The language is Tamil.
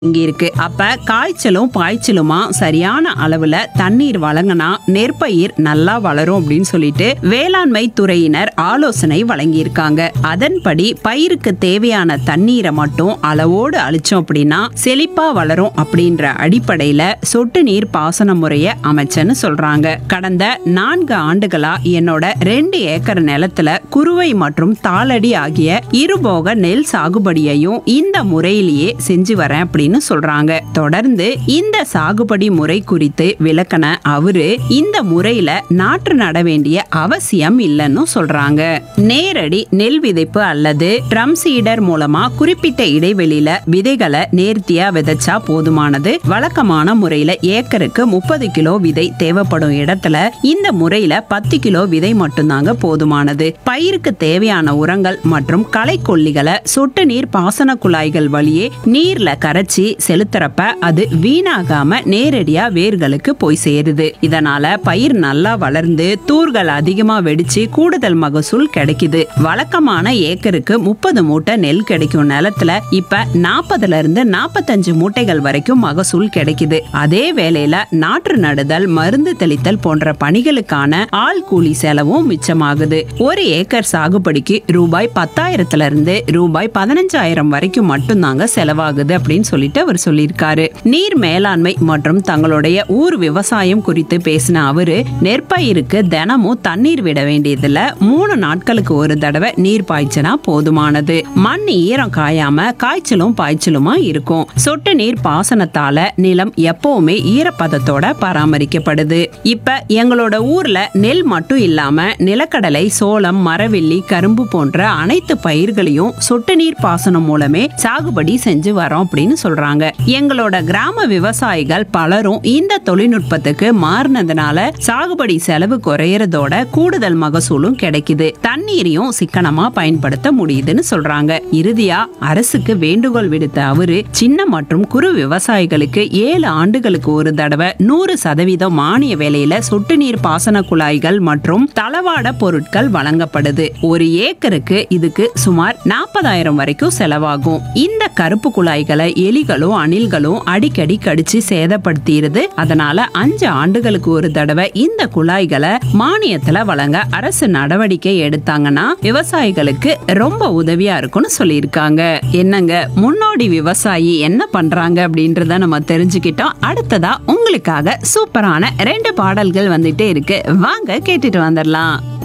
இங்க இருக்கு அப்ப காய்ச்சலும் பாய்ச்சலுமா சரியான அளவுல தண்ணீர் வழங்கினா நெற்பயிர் நல்லா வளரும் அப்படின்னு சொல்லிட்டு வேளாண்மை துறையினர் ஆலோசனை வழங்கியிருக்காங்க அதன்படி பயிருக்கு தேவையான தண்ணீரை மட்டும் அளவோடு அழிச்சோம் அப்படின்னா செழிப்பா வளரும் அப்படின்ற அடிப்படையில சொட்டு நீர் பாசன முறைய அமைச்சன்னு சொல்றாங்க கடந்த நான்கு ஆண்டுகளா என்னோட ரெண்டு ஏக்கர் நிலத்துல குறுவை மற்றும் தாளடி ஆகிய இருபோக நெல் சாகுபடியையும் இந்த முறையிலேயே செஞ்சு வரேன் அப்படின்னு சொல்றாங்க தொடர்ந்து இந்த சாகுபடி முறை குறித்து விளக்கன அவரு இந்த முறையில நாற்று நட வேண்டிய அவசியம் இல்லைன்னு சொல்றாங்க நேரடி நெல் விதைப்பு அல்லது ட்ரம் சீடர் மூலமா குறிப்பிட்ட இடைவெளியில விதைகளை நேர்த்தியா விதைச்சா போதுமானது வழக்கமான முறையில ஏக்கருக்கு முப்பது கிலோ விதை தேவைப்படும் இடத்துல இந்த முறையில பத்து கிலோ விதை மட்டும்தாங்க போதுமானது பயிருக்கு தேவையான உரங்கள் மற்றும் களைக்கொல்லிகளை சொட்டு நீர் பாசன குழாய்கள் வழியே நீர்ல கரைச்சி செலுத்துறப்ப அது வீணாகாம நேரடியா வேர்களுக்கு போய் சேருது இதனால பயிர் நல்லா வளர்ந்து தூர்கள் அதிகமா வெடிச்சு கூடுதல் மகசூல் கிடைக்குது வழக்கமான ஏக்கருக்கு முப்பது மூட்டை நெல் கிடைக்கும் நிலத்துல இப்ப நாற்பதுல இருந்து நாற்பத்தஞ்சு மூட்டைகள் வரைக்கும் மகசூல் கிடைக்குது அதே வேளையில நாற்று நடுதல் மருந்து தெளித்தல் போன்ற பணிகளுக்கான ஆள் கூலி செலவும் மிச்சமாகுது ஒரு ஏக்கர் சாகுபடிக்கு ரூபாய் பத்தாயிரத்துல இருந்து ரூபாய் பதினஞ்சாயிரம் வரைக்கும் மட்டும்தாங்க செலவாகுது அப்படின்னு சொல்லிட்டு அவர் சொல்லியிருக்காரு நீர் மேலாண்மை மற்றும் தங்களுடைய ஊர் விவசாயம் குறித்து பேசின அவரு நெற்பயிருக்கு தினமும் தண்ணீர் விட வேண்டியதுல மூணு நாட்களுக்கு ஒரு தடவை நீர் பாய்ச்சினா போதுமானது மண் ஈரம் காயாம காய்ச்சலும் பாய்ச்சலுமா இருக்கும் சொட்டு நீர் பாசனத்தால நிலம் எப்பவுமே ஈரப்பதத்தோட பராமரிக்கப்படுது இப்ப எங்களோட ஊர்ல நெல் மட்டும் இல்லாம நிலக்கடலை சோளம் மரவெள்ளி கரும்பு போன்ற அனைத்து பயிர்களையும் சொட்டு நீர் பாசனம் மூலமே சாகுபடி செஞ்சு வரோம் அப்படின்னு சொல்றாங்க எங்களோட கிராம விவசாயிகள் பலரும் இந்த தொழில்நுட்பத்துக்கு மாறினதுனால சாகுபடி செலவு குறையறதோட கூடுதல் மகசூலும் கிடைக்குது தண்ணீரையும் சிக்கனமா பயன்படுத்த முடியுதுன்னு சொல்றாங்க இறுதியா அரசுக்கு வேண்டுகோள் விடுத்த அவரு சின்ன மற்றும் குறு விவசாயிகளுக்கு ஏழு ஆண்டுகளுக்கு ஒரு தடவை நூறு சதவீதம் மானிய வேலையில சொட்டு நீர் பாசன குழாய்கள் மற்றும் தளவாட பொருட்கள் வழங்கப்படுது ஒரு ஏக்கருக்கு இதுக்கு சுமார் நாற்பதாயிரம் வரைக்கும் செலவாகும் இந்த கருப்பு குழாய்களை எலிகளும் அணில்களும் அடிக்கடி கடிச்சு சேதப்படுத்திடுது அதனால அஞ்சு ஆண்டுகளுக்கு ஒரு தடவை இந்த குழாய்களை மானியத்துல வழங்க அரசு நடவடிக்கை எடுத்தாங்கன்னா விவசாயிகளுக்கு ரொம்ப உதவியா இருக்கும்னு சொல்லியிருக்காங்க என்னங்க முன்னோடி விவசாயி என்ன பண்றாங்க அப்படின்றத நம்ம தெரிஞ்சுக்கிட்டோம் அடுத்ததா உங்களுக்காக சூப்பரான ரெண்டு பாடல்கள் வந்துட்டே இருக்கு வாங்க கேட்டுட்டு வந்துடலாம்